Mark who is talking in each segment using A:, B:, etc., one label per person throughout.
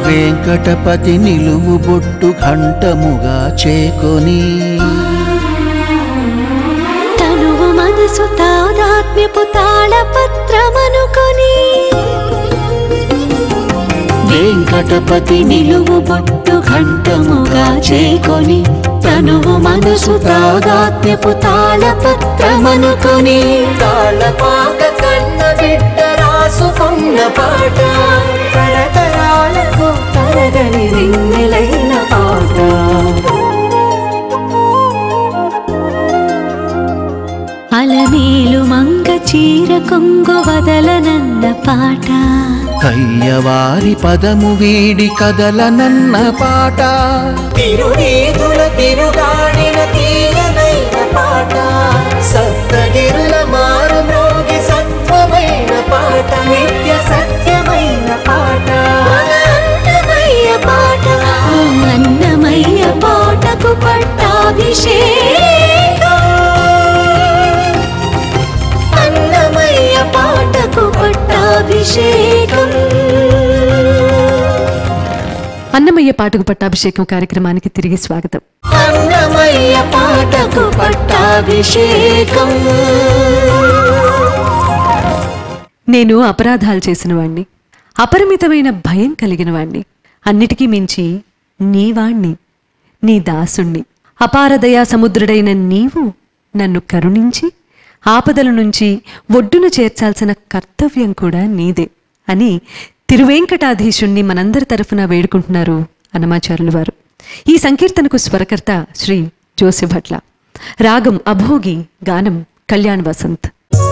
A: వెంకటపతి నిలువు బొట్టు ఘంటముగా చేకొని
B: తనువు మనసు తాదాత్మ్యపు తాళపత్రమనుకొని వెంకటపతి నిలువు బొట్టు ఘంటముగా చేకొని తనువు మనసు తాదాత్మ్యపు తాళపత్రమనుకొని తాళపాక కన్న బిడ్డ రాసుకున్న పాట తరతరాలకు తరగని రింగిలైన పాట అలమేలు మంగ చీర కొంగు వదలనన్న పాట
A: కయ్యవారి పదము వీడి కదలనన్న పాట
B: తిరునీతుల తిరుగాడిన తీయనైన పాట సప్తగిరుల మారు మ్రోగి సత్వమైన పాట నిత్య సత్యమైన పాట అన్నమయ్య పాట ఆ అన్నమయ్య పాటకు పట్టాభిషేకం అన్నమయ్య పాటకు పట్టాభిషేకం
C: అన్నమయ్య పాటకు పట్టాభిషేకం కార్యక్రమానికి తిరిగి స్వాగతం
B: అన్నమయ్య పాటకు పట్టాభిషేకం
C: నేను అపరాధాలు చేసిన వాణ్ణి అపరిమితమైన భయం కలిగిన వాణ్ణి అన్నిటికీ మించి నీవాణ్ణి నీ దాసుణ్ణి అపారదయా సముద్రుడైన నీవు నన్ను కరుణించి ఆపదల నుంచి ఒడ్డున చేర్చాల్సిన కర్తవ్యం కూడా నీదే అని తిరువేంకటాధీశుణ్ణి మనందరి తరఫున వేడుకుంటున్నారు అన్నమాచారులు వారు ఈ సంకీర్తనకు స్వరకర్త శ్రీ జోసెఫ్ భట్ల రాగం అభోగి గానం కళ్యాణ్ వసంత్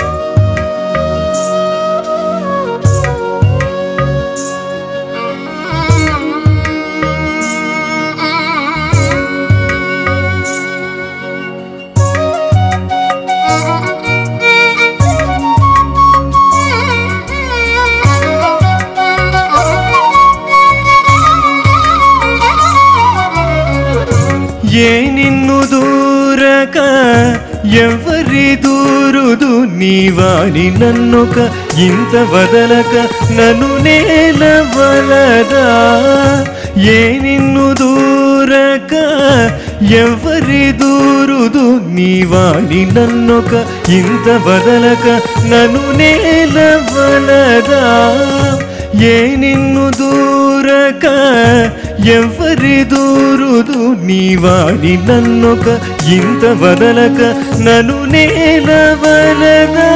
D: ఏ నిన్ను దూరక ఎవరి దూరుదు నీవాని నన్నొక ఇంత వదలక నన్ను నేలవలదా ఏ నిన్ను దూరక ఎవరి దూరుదు నీవాని నన్నొక ఇంత వదలక నన్ను నేలవలదా ఏ నిన్ను దూరక ఎవరి దూరుదు నీవాని నన్నొక ఇంత వదలక నన్ను నేలవలదా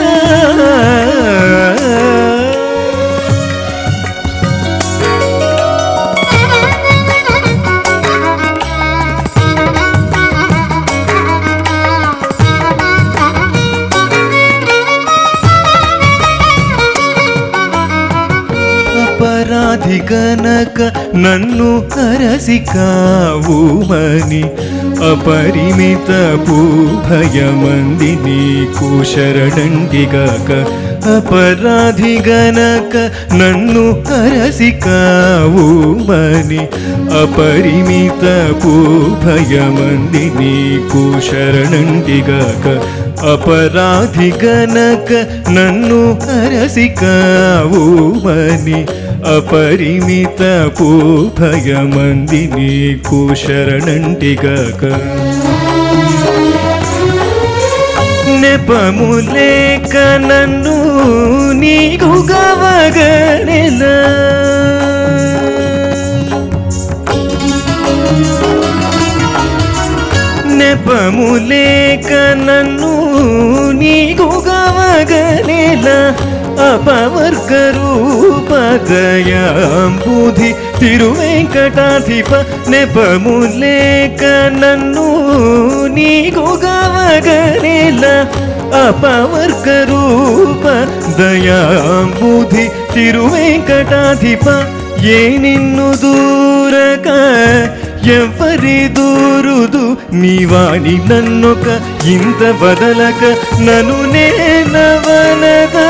D: అపరాధి గనక నన్ను అరసి కావుమని అపరిమిత భయమంది నీకు శరణండిగాక అపరాధి గనక నన్ను అరసి కావుమని అపరిమిత భయమంది నీకు శరణండిగాక అపరాధి గనక నన్ను అరసి కావుమని అపరిమిత భయమంది నీకు శరణంటిగాక నెపము లేక నన్ను నీకు గవగనెలా నెపము లేక నన్ను నీకు గవగనేలా అపవర్గ రూప దయాంబుధి తిరువెంకటాధిప నెపము లేక నన్ను నీకు గవగనేలా అపవర్గ రూప దయాంబుధి తిరువెంకటాధిప ఏ నిన్ను దూరక ఎవరి దూరుదు నీవాని నన్నొక ఇంత వదలక నన్ను నేనవనగా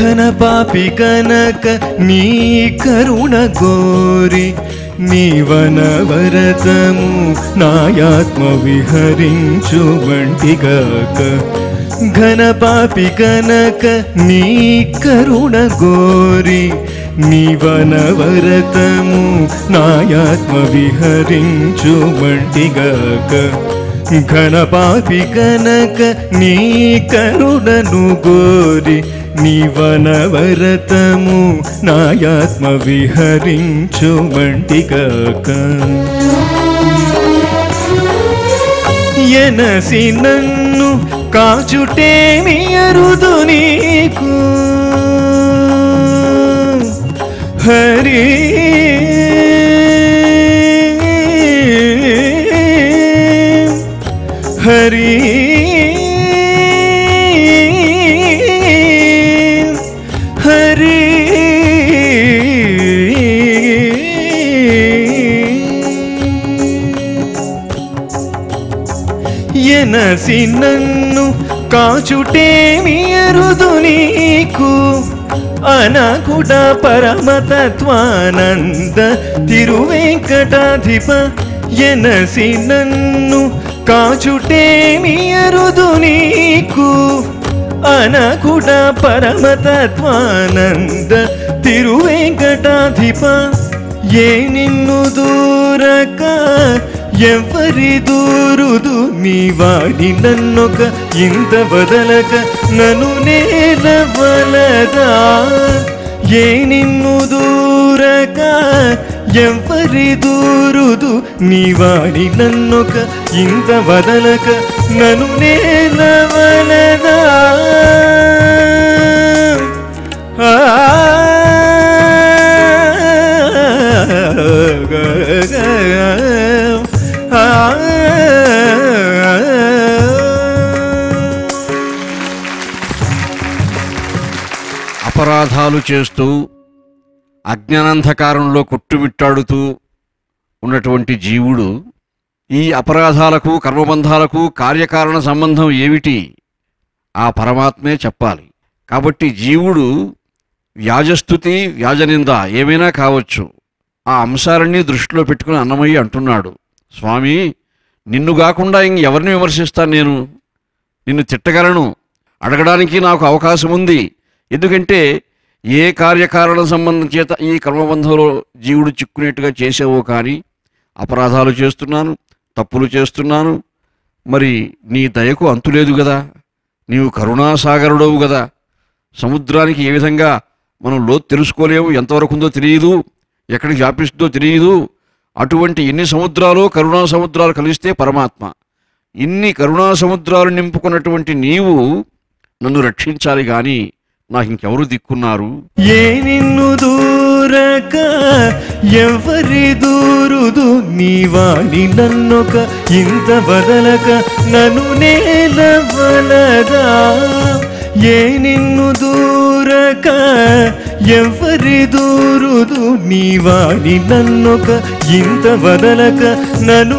D: ఘన పాపి కనక నీ కరుణ గోరి నీ వనవరతము నాయాత్మ విహరించు వంటిగాక ఘన పాపి కనక నీ కరుణ గోరి నీ వనవరతము నాయాత్మ విహరించు వంటిగాక ఘన పాపి కనక నీ కరుణను గోరి నీ వనవరతము నాయాత్మ విహరించు వంటిగాక ఎనసి నన్ను కాచుటేమి అరుదు నీకు హరి హరి హరి ఎనసి నన్ను కాచుటేమి అరుదు నీకు అనకుట పరమతత్వానంద తిరువెంకటాధిప ఎనసి నన్ను కాచుటేమి అరుదు నీకు అనకుట పరమతత్వానంద తిరువెంకటాధిప ఏ నిన్ను దూరక ఎవరి దూరుదు నీ వాడి నన్నొక ఇంత వదలక నన్ను నేలవలదా ఏ నిన్ను దూరక ఎవరి దూరుదు నీ వాడి నన్నొక ఇంత వదలక నన్ను నేలవలదా
E: అపరాధాలు చేస్తూ అజ్ఞానాంధకారంలో కొట్టుమిట్టాడుతూ ఉన్నటువంటి జీవుడు ఈ అపరాధాలకు కర్మబంధాలకు కార్యకారణ సంబంధం ఏమిటి ఆ పరమాత్మే చెప్పాలి కాబట్టి జీవుడు వ్యాజస్థుతి వ్యాజనింద ఏమైనా కావచ్చు ఆ అంశాలన్నీ దృష్టిలో పెట్టుకుని అన్నమయ్య అంటున్నాడు స్వామి నిన్ను కాకుండా ఇంకెవరిని విమర్శిస్తాను నేను నిన్ను తిట్టగలను అడగడానికి నాకు అవకాశం ఉంది ఎందుకంటే ఏ కార్యకారణ సంబంధం చేత ఈ కర్మబంధంలో జీవుడు చిక్కునేట్టుగా చేసావో కానీ అపరాధాలు చేస్తున్నాను తప్పులు చేస్తున్నాను మరి నీ దయకు అంతులేదు కదా నీవు కరుణాసాగరుడవు కదా సముద్రానికి ఏ విధంగా మనం లోతు తెలుసుకోలేము ఎంతవరకు ఉందో తెలియదు ఎక్కడికి వ్యాపిస్తుందో తెలియదు అటువంటి ఎన్ని సముద్రాలు కరుణా సముద్రాలు కలిస్తే పరమాత్మ ఇన్ని కరుణా సముద్రాలు నింపుకున్నటువంటి నీవు నన్ను రక్షించాలి కానీ నాకు ఇంకెవరు దిక్కున్నారు
D: ఏ నిన్ను దూరక ఎవరి దూరుదు నీ వాడి నన్నొక ఇంత వదలక నన్ను నేలవలదా ఏ నిన్ను దూరక ఎవరి దూరుదు నీ వాడి నన్నొక ఇంత వదలక నన్ను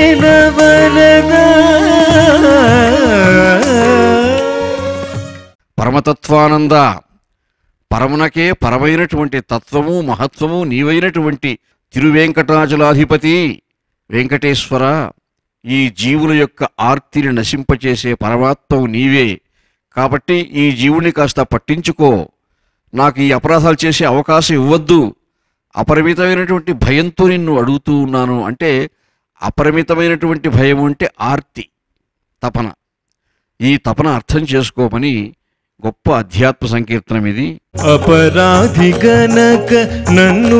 D: నేలవలదా
E: పరమతత్వానంద పరమునకే పరమైనటువంటి తత్వము మహత్వము నీవైనటువంటి తిరువెంకటాచలాధిపతి వెంకటేశ్వర ఈ జీవుల యొక్క ఆర్తిని నశింపచేసే పరమాత్మవు నీవే కాబట్టి ఈ జీవుని కాస్త పట్టించుకో నాకు ఈ అపరాధాలు చేసే అవకాశం ఇవ్వద్దు అపరిమితమైనటువంటి భయంతో నిన్ను అడుగుతూ ఉన్నాను అంటే అపరిమితమైనటువంటి భయం అంటే ఆర్తి తపన ఈ తపన అర్థం చేసుకోమని గొప్ప అధ్యాత్మ సంకీర్తనం ఇది
D: అపరాధి గనక నన్ను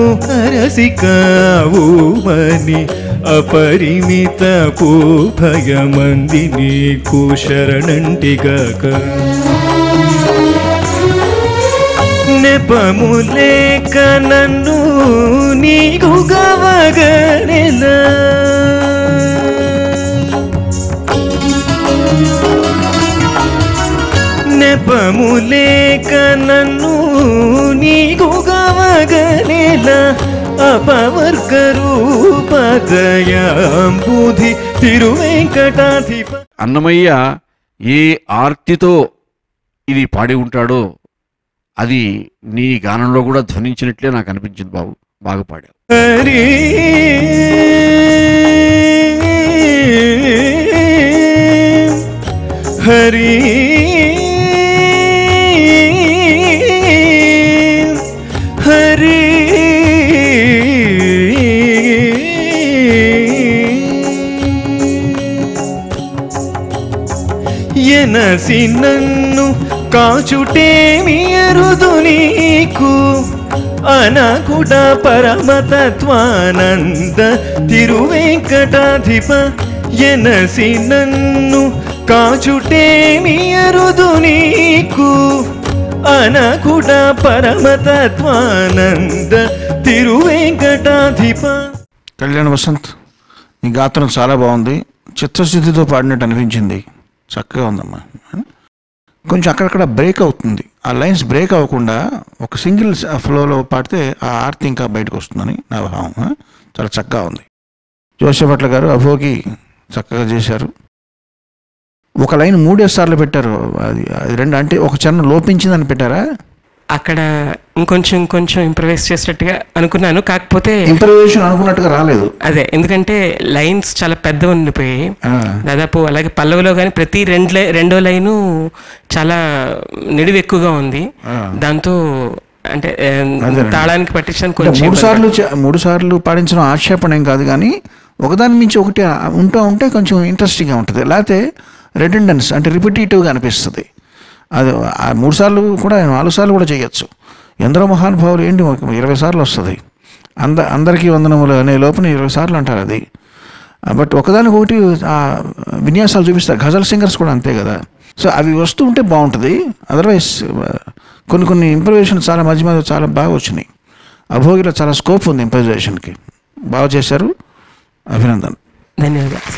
D: హరసికావుమని అపరిమిత భయమంది నీకు శరణంటిగాక నెపము లేక నన్ను నీకు గవగనెలా నెపము లేక నన్ను నీకు గవగనేలా అపవర్గ రూపదయాంబుధి తిరువెంకటాధిప
E: అన్నమయ్య ఏ ఆర్తితో ఇది పాడి ఉంటాడో అది నీ గానంలో కూడా ధ్వనించినట్లే నాకు అనిపించింది బాబు బాగా పాడావు
D: హరి హరి హరి ఎనసి నన్ను కాచుటేమి ఎరుదు నీకు అనకుడ పరమతత్వానంద తిరువెంకటాధిప ఎనసి నన్ను కాచుటేమి ఎరుదు నీకు అనకుడ పరమతత్వానంద తిరువెంకటాధిప
F: కళ్యాణ్ వసంత్ నీ గాత్రం చాలా బాగుంది చిత్తశుద్ధితో పాడినట్టు అనిపించింది చక్కగా ఉందమ్మా కొంచెం అక్కడక్కడ బ్రేక్ అవుతుంది ఆ లైన్స్ బ్రేక్ అవ్వకుండా ఒక సింగిల్ ఫ్లోలో పాడితే ఆ ఆర్తి ఇంకా బయటకు వస్తుందని నా భావం ఆ? చాలా చక్కగా ఉంది జోసెఫట్ల గారు అభోగి చక్కగా చేశారు ఒక లైన్ మూడే సార్లు పెట్టారు అది అది రెండు అంటే ఒక చరణం లోపించిందని పెట్టారా
G: అక్కడ ఇంకొంచెం ఇంకొంచెం ఇంప్రవైజ్ చేసినట్టుగా అనుకున్నాను కాకపోతే
F: ఇంప్రవేషన్ అనుకున్నట్టుగా రాలేదు
G: అదే ఎందుకంటే లైన్స్ చాలా పెద్ద ఉండిపోయాయి
F: ఆ,
G: దాదాపు అలాగే పల్లవిలో కానీ ప్రతి రెండు లై- రెండో లైను చాలా నిడివి ఎక్కువగా ఉంది
F: ఆ.
G: దాంతో అంటే ఆ,
F: అదేనండి.
G: తాళానికి పట్టించడానికి
F: అంటే
G: కొంచెం
F: మూడు
G: ఇబ్బంది
F: సార్లు చే- మూడు సార్లు పాడించడం ఆక్షేపణ ఏం కాదు కానీ ఒకదాని మించి ఒకటి ఉంటూ ఉంటే కొంచెం ఇంట్రెస్టింగ్గా ఉంటుంది లేకపోతే రెటెండెన్స్ అంటే రిపిటేటివ్గా అనిపిస్తుంది అది ఆ మూడు సార్లు కూడా నాలుగు సార్లు కూడా చేయొచ్చు ఎందరో మహానుభావులు ఏంటి ఒక ఇరవై సార్లు వస్తుంది అంద అందరికీ వందనములు అనే లోపల ఇరవై సార్లు అంటారు అది బట్ ఒకదానికి ఒకటి ఆ విన్యాసాలు చూపిస్తారు గజల్ సింగర్స్ కూడా అంతే కదా సో అవి వస్తూ ఉంటే బాగుంటుంది అదర్వైజ్ కొన్ని కొన్ని ఇంప్రవేషన్ చాలా మధ్య మధ్య చాలా బాగా వచ్చినాయి అభోగిలో చాలా స్కోప్ ఉంది ఇంప్రవేషన్కి బాగా చేశారు అభినందన్
G: ధన్యవాదాలు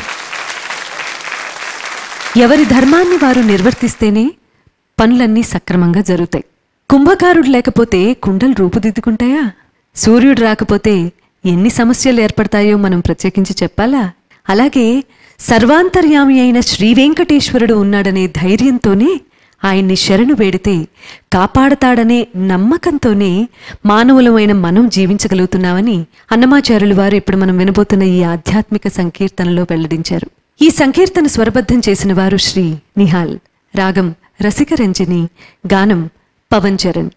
C: ఎవరి ధర్మాన్ని వారు నిర్వర్తిస్తేనే పనులన్నీ సక్రమంగా జరుగుతాయి కుంభకారుడు లేకపోతే కుండలు రూపుదిద్దుకుంటాయా సూర్యుడు రాకపోతే ఎన్ని సమస్యలు ఏర్పడతాయో మనం ప్రత్యేకించి చెప్పాలా అలాగే సర్వాంతర్యామి అయిన శ్రీ వెంకటేశ్వరుడు ఉన్నాడనే ధైర్యంతోనే ఆయన్ని శరణు వేడితే కాపాడతాడనే నమ్మకంతోనే మానవులమైన మనం జీవించగలుగుతున్నామని అన్నమాచార్యులు వారు ఇప్పుడు మనం వినబోతున్న ఈ ఆధ్యాత్మిక సంకీర్తనలో వెల్లడించారు ఈ సంకీర్తన స్వరబద్ధం చేసిన వారు శ్రీ నిహాల్ రాగం రసికరంజని గానం పవన్ చరణ్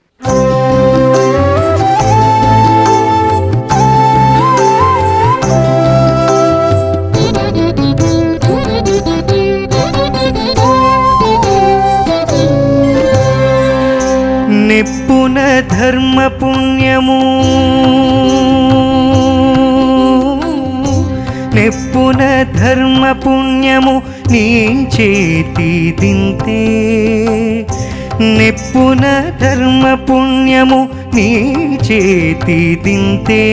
D: నెప్పున ధర్మ పుణ్యము నెప్పున ధర్మ పుణ్యము నీ చేతి దింతే నెప్పున ధర్మ పుణ్యము నీ చేతి దింతే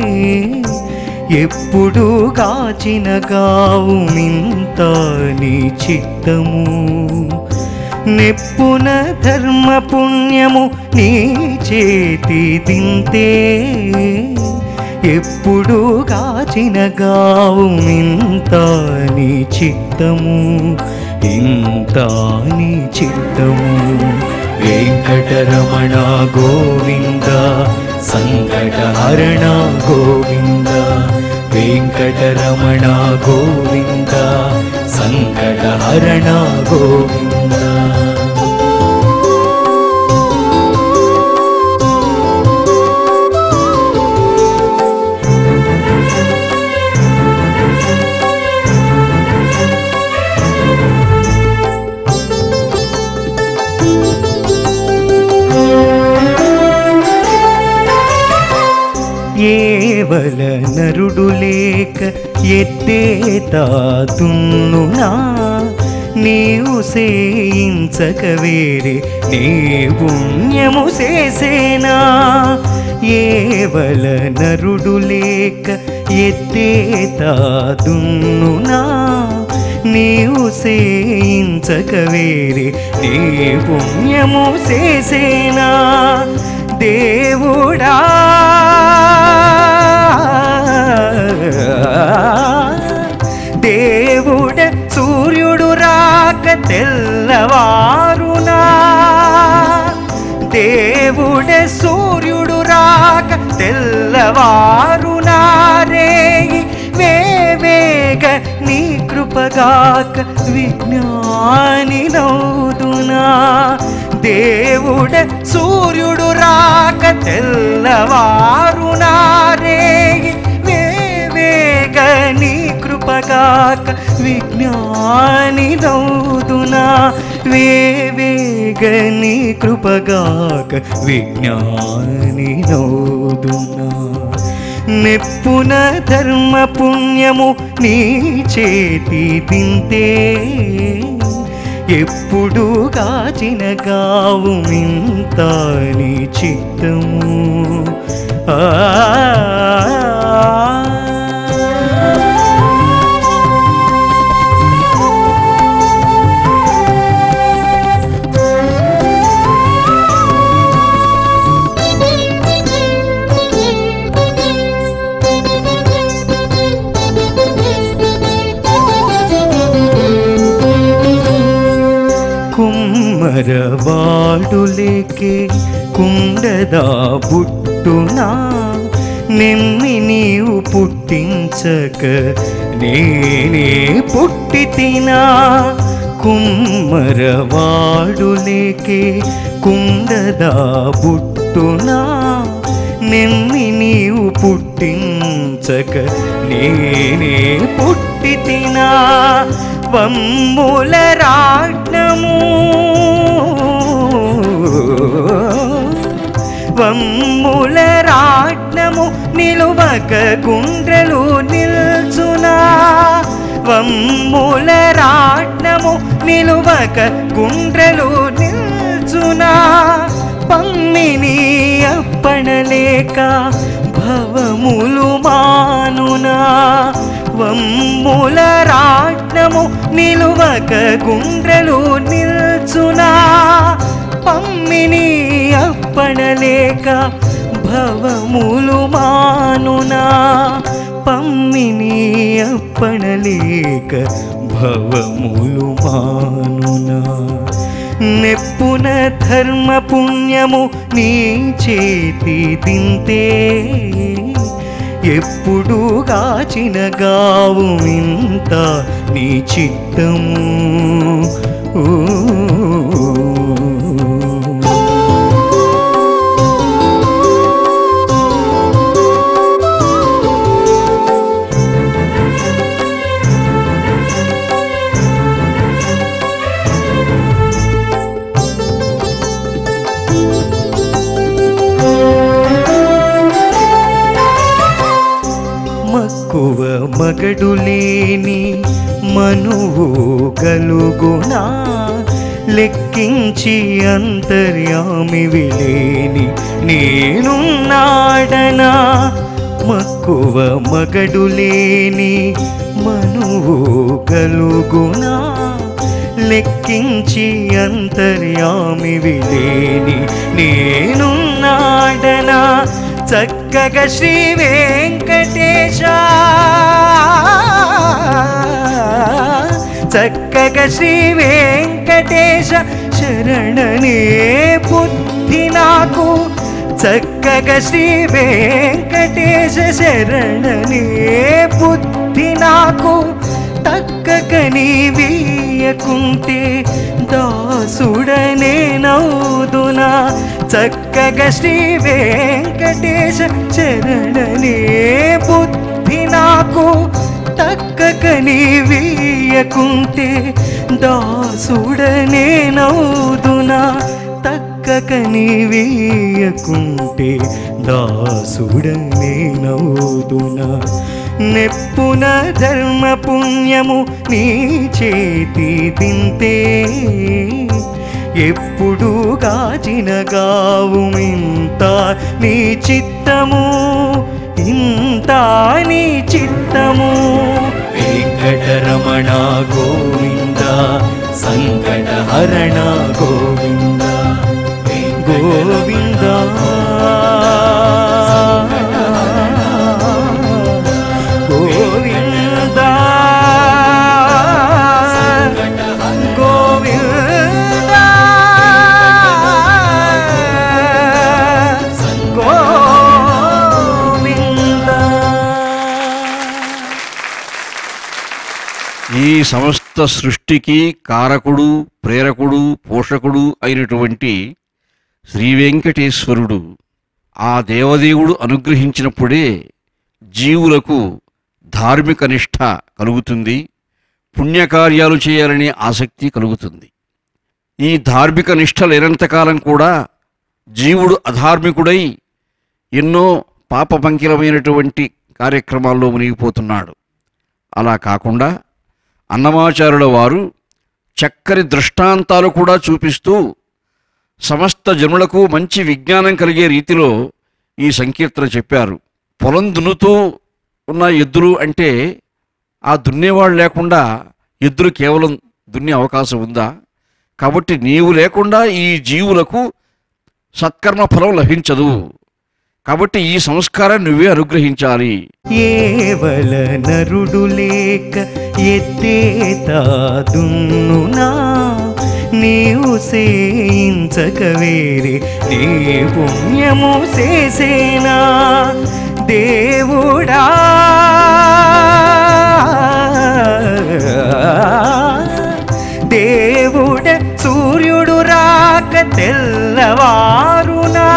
D: ఎప్పుడు కాచిన గావు మింత నీ చిత్తము నెప్పున ధర్మ పుణ్యము నీ చేతి దింతే ఎప్పుడు కాచిన గావు ఇంత నీ చిత్తము ఇంత నీ చిత్తము వెంకటరమణ గోవింద సంకటహరణ గోవింద వెంకటరమణ గోవింద సంకటహరణ గోవింద ఏవల నరుడు లేక ఎత్తేతాతున్నునా నీవు సేయించక వేరే నీ పుణ్యము చేసేనా ఏవల నరుడు లేక ఎత్తేతాదున్నునా నీవు సేయించక వేరే నీ పుణ్యము చేసేనా దేవుడా దేవుడ సూర్యుడు రాక తెల్లవారునా దేవుడే సూర్యుడు రాక తెల్లవారు నారేయి వేవేగ నీ కృపగాక విజ్ఞాని నౌదునా దేవుడ సూర్యుడు రాక తెల్లవారు నారేయి వేవేగ నీ కృపగాక విజ్ఞాని నౌదునా వేవేగ నీ కృపగాక విజ్ఞాని నౌదునా నెప్పున ధర్మ పుణ్యము నీ చేతి తింతే ఎప్పుడు కాచిన కావు మింత నీ చిత్తము ఆ కుమ్మరవాడులేకే కుండదా బుట్టునా నెమ్మి నీవు పుట్టించక నేనే పుట్టి తినా కుమ్మరవాడులేకే కుండదా బుట్టునా నెమ్మి నీవు పుట్టించక నేనే పుట్టి తినా వమ్ముల రాట్నము వమ్ముల రాట్నము నిలువక గుండ్రలు నిల్చునా వమ్ముల రాట్నము నిలువక గుండ్రలు నిల్చునా పమ్మిని అప్పణలేక భవములు మానునా వమ్ముల రాట్నము నిలువక గుండ్రలు నిల్చునా పమ్మిని అప్పణలేక భవములు మానునా పమ్మిని అప్పణలేక భవములు మానునా నెప్పున ధర్మ పుణ్యము నీ చేతి తింతే ఎప్పుడు కాచిన గావు ఇంత నీ చిత్తము ఊ. మక్కువ మగడు లేని మనువు గలుగునా లెక్కించి అంతర్యామి విలేని నేనున్నాడనా మక్కువ మగడు లేని మనువు గలుగునా లెక్కించి అంతర్యామి విలేని నేనున్నాడనా చక్కగా శ్రీ వెంకటేశ చక్కగా శ్రీ వెంకటేశ శరణనే బుద్ధి నాకు చక్కగా శ్రీ వెంకటేశ శరణనే బుద్ధి నాకు తక్కక నీ వీయకుంటే దాసుడనే నౌదునా చక్కగా శ్రీ వెంకటేశ చరణనే బుద్ధి నాకు తక్కక నీ వీయకుంటే దాసుడనే నౌదునా తక్కక నీ వీయకుంటే దాసుడనే నౌదునా నెప్పున ధర్మ పుణ్యము నీ చేతి తింతే ఎప్పుడు కాచిన గావు ఇంత నీ చిత్తము ఇంత నీ చిత్తము వెంకటరమణ గోవింద సంకట హరణ గోవింద గోవింద గోవింద గోవింద
E: ఈ సమస్త సృష్టికి కారకుడు ప్రేరకుడు పోషకుడు అయినటువంటి శ్రీ వెంకటేశ్వరుడు ఆ దేవదేవుడు అనుగ్రహించినప్పుడే జీవులకు ధార్మిక నిష్ఠ కలుగుతుంది పుణ్యకార్యాలు చేయాలనే ఆసక్తి కలుగుతుంది ఈ ధార్మిక నిష్ఠ లేనంతకాలం కూడా జీవుడు అధార్మికుడై ఎన్నో పాపపంకిలమైనటువంటి కార్యక్రమాల్లో మునిగిపోతున్నాడు అలా కాకుండా అన్నమాచారుల వారు చక్కని దృష్టాంతాలు కూడా చూపిస్తూ సమస్త జనులకు మంచి విజ్ఞానం కలిగే రీతిలో ఈ సంకీర్తన చెప్పారు పొలం దున్నుతూ ఉన్న ఎద్దులు అంటే ఆ దున్నేవాళ్ళు లేకుండా ఎద్దులు కేవలం దున్నే అవకాశం ఉందా కాబట్టి నీవు లేకుండా ఈ జీవులకు సత్కర్మ ఫలం లభించదు కాబట్టి ఈ సంస్కారం నువ్వే అనుగ్రహించాలి
D: ఏవల నరుడు లేక ఎత్తేతాదున్నునా నీవు సేయించక వేరే నీ పుణ్యము చేసేనా దేవుడా దేవుడ సూర్యుడు రాక తెల్లవారునా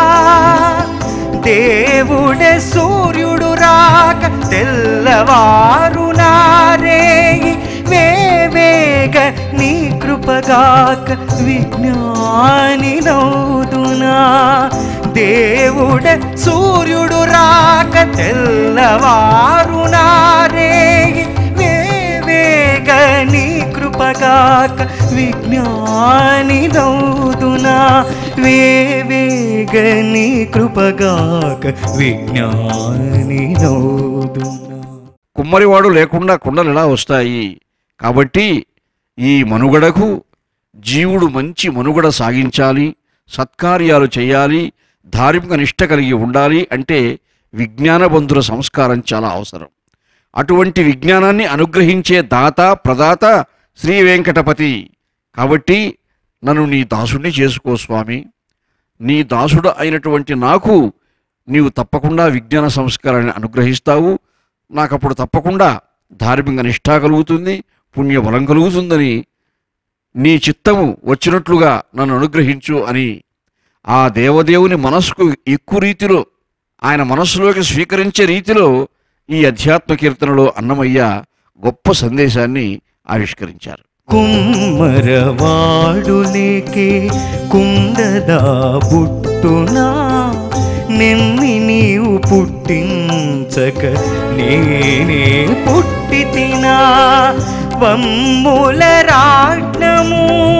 D: దేవుడ సూర్యుడు రాక తెల్లవారునా రేయి వేవేగ నీ కృపగాక విజ్ఞాని నౌదునా దేవుడ సూర్యుడు రాక తెల్లవారునా రేయి వేవేగ నీ కృపగాక విజ్ఞాని నౌదునా వేవేగ నీ కృపగాక విజ్ఞాని నౌదునా
E: కుమ్మరివాడు లేకుండా కుండలు ఎలా వస్తాయి కాబట్టి ఈ మనుగడకు జీవుడు మంచి మనుగడ సాగించాలి సత్కార్యాలు చేయాలి ధార్మిక నిష్ట కలిగి ఉండాలి అంటే విజ్ఞానబంధుల సంస్కారం చాలా అవసరం అటువంటి విజ్ఞానాన్ని అనుగ్రహించే దాత ప్రదాత శ్రీ వెంకటపతి కాబట్టి నన్ను నీ దాసుడిని చేసుకో స్వామి నీ దాసుడు అయినటువంటి నాకు నీవు తప్పకుండా విజ్ఞాన సంస్కారాన్ని అనుగ్రహిస్తావు నాకప్పుడు తప్పకుండా ధార్మిక నిష్ఠ కలుగుతుంది పుణ్యబలం కలుగుతుందని నీ చిత్తము వచ్చినట్లుగా నన్ను అనుగ్రహించు అని ఆ దేవదేవుని మనస్సుకు ఎక్కువ రీతిలో ఆయన మనస్సులోకి స్వీకరించే రీతిలో ఈ అధ్యాత్మ కీర్తనలో అన్నమయ్య గొప్ప సందేశాన్ని ఆవిష్కరించారు
D: కుమ్మరవాడు లేకే కుందదా పుట్టునా నెమ్మి నీవు పుట్టించక నేనే పుట్టి తినా వమ్ముల రాట్నము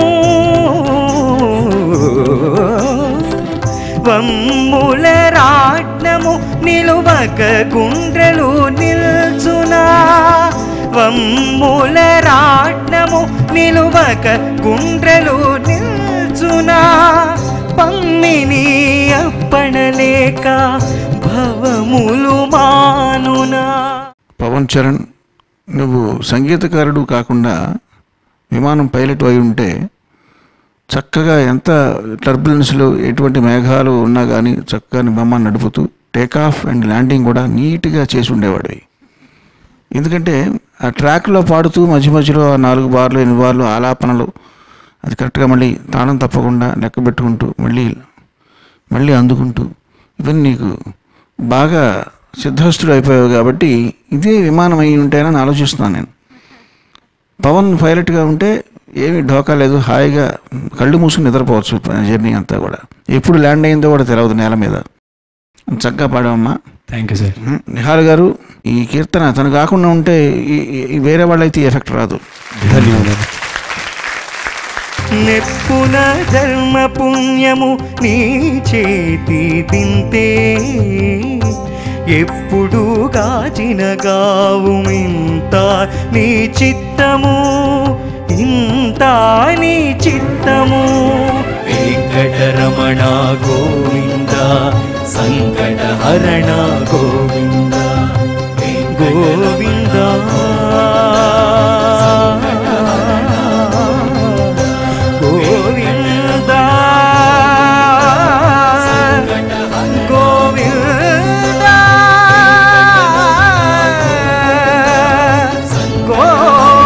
D: వమ్ముల రాట్నము నిలువక గుండ్రలు నిల్చునా వమ్ముల రాట్నము నిలువక గుండ్రలు నిల్చునా పమ్మిని అప్పణలేక భవములు మానునా
F: పవన్ చరణ్ నువ్వు సంగీతకారుడు కాకుండా విమానం పైలట్ అయి ఉంటే చక్కగా ఎంత టర్బులెన్స్లు ఎటువంటి మేఘాలు ఉన్నా కానీ చక్కగా నీ విమానం నడుపుతూ టేక్ ఆఫ్ అండ్ ల్యాండింగ్ కూడా నీట్గా చేసి ఉండేవాడివి ఎందుకంటే ఆ ట్రాక్లో పాడుతూ మధ్య మధ్యలో ఆ నాలుగు బార్లు ఎనిమిది బార్లు ఆలాపనలు అది కరెక్ట్గా మళ్ళీ తాళం తప్పకుండా లెక్క పెట్టుకుంటూ మళ్ళీ మళ్ళీ అందుకుంటూ ఇవన్నీ నీకు బాగా సిద్ధహస్తుడు అయిపోయావు కాబట్టి ఇదే విమానం అయి ఉంటేనని ఆలోచిస్తున్నాను నేను పవన్ పైలట్గా ఉంటే ఏమీ ఢోకా లేదు హాయిగా కళ్ళు మూసుకుని నిద్రపోవచ్చు జర్నీ అంతా కూడా ఎప్పుడు ల్యాండ్ అయిందో కూడా తెలియదు నేల మీద చక్కగా పాడామమ్మా
H: thank you sir
F: um, Nihal garu ఈ కీర్తన తను కాకుండా ఉంటే ఈ- ఈ వేరే వాళ్ళైతే ఈ ఎఫెక్ట్ రాదు
H: ధన్యవాదాలు
D: నెప్పున ధర్మ పుణ్యము నీ చేతి తింతే ఎప్పుడు గాచిన గావు ఇంత నీ చిత్తము ఇంత నీ చిత్తము వెంకటరమణ గోవింద సంకట హరణ గోవింద గోవింద గోవింద గోవింద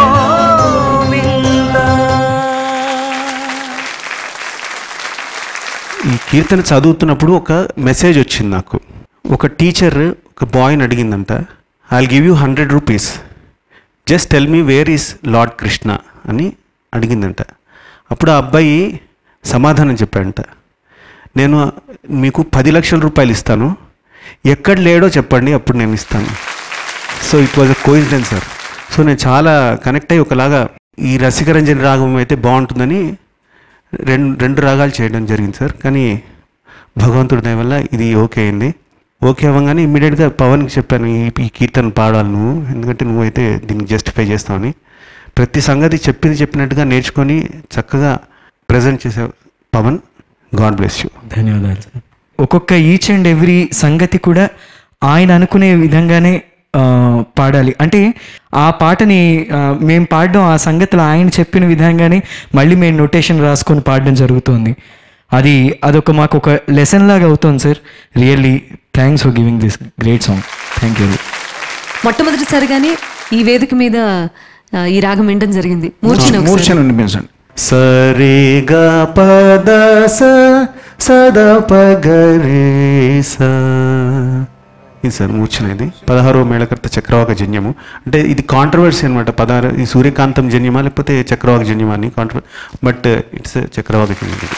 H: కీర్తన చదువుతున్నప్పుడు ఒక మెసేజ్ వచ్చింది నాకు ఒక టీచర్ ఒక బాయ్ని అడిగిందంట I give you hundred rupees just tell me where is lord Krishna అని అడిగిందంట అప్పుడు ఆ అబ్బాయి సమాధానం చెప్పాడంట నేను మీకు పది లక్షల రూపాయలు ఇస్తాను ఎక్కడ లేడో చెప్పండి అప్పుడు నేను ఇస్తాను so it was a coincidence sir so నేను చాలా కనెక్ట్ అయ్యి ఒకలాగా ఈ రసికరంజన్ రాగం అయితే బాగుంటుందని రెండు రెండు రాగాలు చేయడం జరిగింది సార్ కానీ భగవంతుడి దయ వల్ల ఇది ఓకే అయింది ఓకే అవ్వగానే ఇమ్మీడియట్గా పవన్కి చెప్పాను ఈ ఈ కీర్తన పాడాలి నువ్వు ఎందుకంటే నువ్వైతే దీన్ని జస్టిఫై చేస్తావని ప్రతి సంగతి చెప్పింది చెప్పినట్టుగా నేర్చుకొని చక్కగా ప్రజెంట్ చేసే పవన్ గాడ్ బ్లెస్ యూ
I: ధన్యవాదాలు సార్ ఒక్కొక్క ఈచ్ అండ్ ఎవ్రీ సంగతి కూడా ఆయన అనుకునే విధంగానే ఆ, పాడాలి అంటే ఆ పాటని ఆ, మేము పాడడం ఆ సంగతులు ఆయన చెప్పిన విధంగానే మళ్ళీ మేము నొటేషన్ రాసుకొని పాడడం జరుగుతుంది అది అదొక మాకు ఒక లెసన్ లాగా అవుతుంది sir really thanks for giving this great song thank you
C: మొట్టమొదటిసారిగానే ఈ వేదిక మీద ఆ, ఈ రాగం వినడం జరిగింది మూర్ఛన ఒకసారి.
F: మూర్ఛను వినిపించండి
H: సరేగా పద స సద పగరే స ఇది సార్ మూర్ఛన ఇది పదహారవ మేళకర్త చక్రవాక జన్యము అంటే ఇది కాంట్రవర్సీ అనమాట పదహారు ఈ సూర్యకాంతం జన్యమా లేకపోతే చక్రవాక జన్యమా అని కాంట్రవర్ బట్ ఇట్స్ చక్రవాక జన్యం ఇది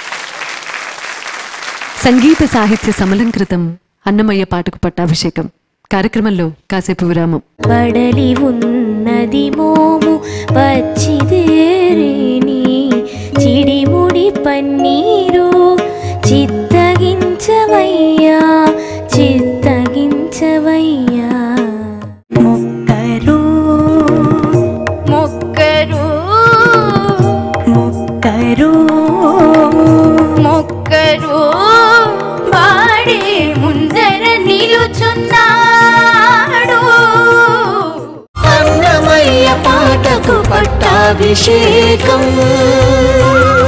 C: సంగీత సాహిత్య సమలంకృతం అన్నమయ్య పాటకు పట్టాభిషేకం కార్యక్రమంలో కాసేపు విరామం
B: పడలి ఉన్నది మోము పచ్చిదేరేని చిడిముడి పన్నీరు చిత్తగించవయ్యా చిత్తగించవయ్యా మొక్కరు మొక్కరు మొక్కరు మొక్కరు వాడే ముందర నిలుచున్నాడు అన్నమయ్య పాటకు పట్టాభిషేకం